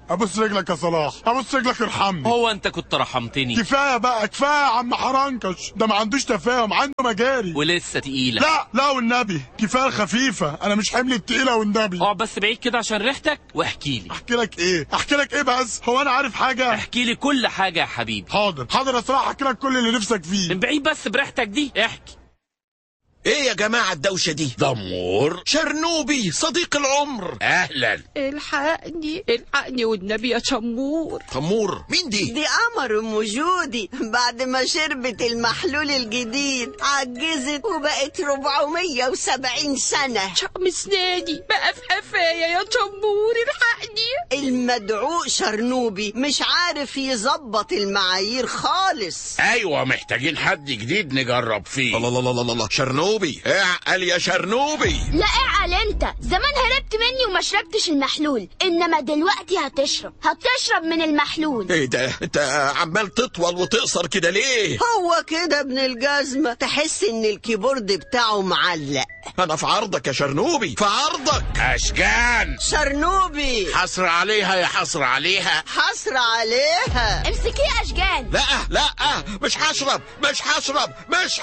ابص رجلك يا صلاح ابص رجلك ارحمني هو انت كنت رحمتني كفايه بقى كفايه يا عم حرنكش ده ما عندوش تفاهم عنده مجاري ولسه تقيلة لا لا والنبي كفايه الخفيفه انا مش حمل التقيله والنبي اقعد بس بعيد كده عشان ريحتك واحكي لي احكي لك ايه احكي لك ايه بس هو انا عارف حاجه احكي لي كل حاجة يا حبيبي حاضر حاضر يا صلاح احكي لك كل اللي نفسك فيه من بعيد بس بريحتك دي احكي ايه يا جماعة الدوشة دي دمور شرنوبي صديق العمر اهلا الحقني الحقني والنبي يا شمور تمور مين دي دي قمر ام جودي بعد ما شربت المحلول الجديد عجزت وبقت 470 سنة شقم اسناني بقى في قفايا يا شمور الحقني المدعوق شرنوبي مش عارف يظبط المعايير خالص ايوه محتاجين حد جديد نجرب فيه الله الله الله الله شرنوبي اعقل يا شرنوبي لا اعقل انت زمان هربت مني وما شربتش المحلول انما دلوقتي هتشرب هتشرب من المحلول ايه ده انت عمال تطول وتقصر كده ليه هو كده ابن الجزمة تحس ان الكيبورد بتاعه معلق انا في عرضك يا شرنوبي في عرضك اشجان شرنوبي حصر عليها يا حصر عليها حصر عليها امسكيه اشجان لا لا مش هشرب مش هشرب مش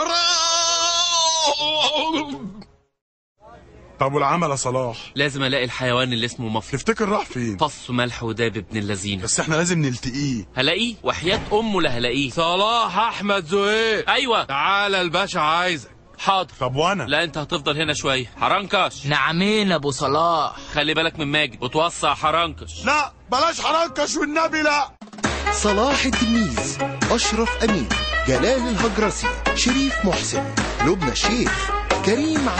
هشرب طب والعمل يا صلاح لازم الاقي الحيوان اللي اسمه مفرق تفتكر راح فين فص ملح وداب ابن اللذينه بس احنا لازم نلتقيه هلاقيه وحياة امه لا هلاقيه صلاح احمد زهير ايوه تعالى الباشا عايزك حاضر طب وانا لا انت هتفضل هنا شويه حرنكش نعمين ابو صلاح خلي بالك من ماجد وتوصى يا حرنكش لا بلاش حرنكش والنبي لا صلاح التلميذ أشرف أمين جلال الهجرسي شريف محسن لبنى الشيخ كريم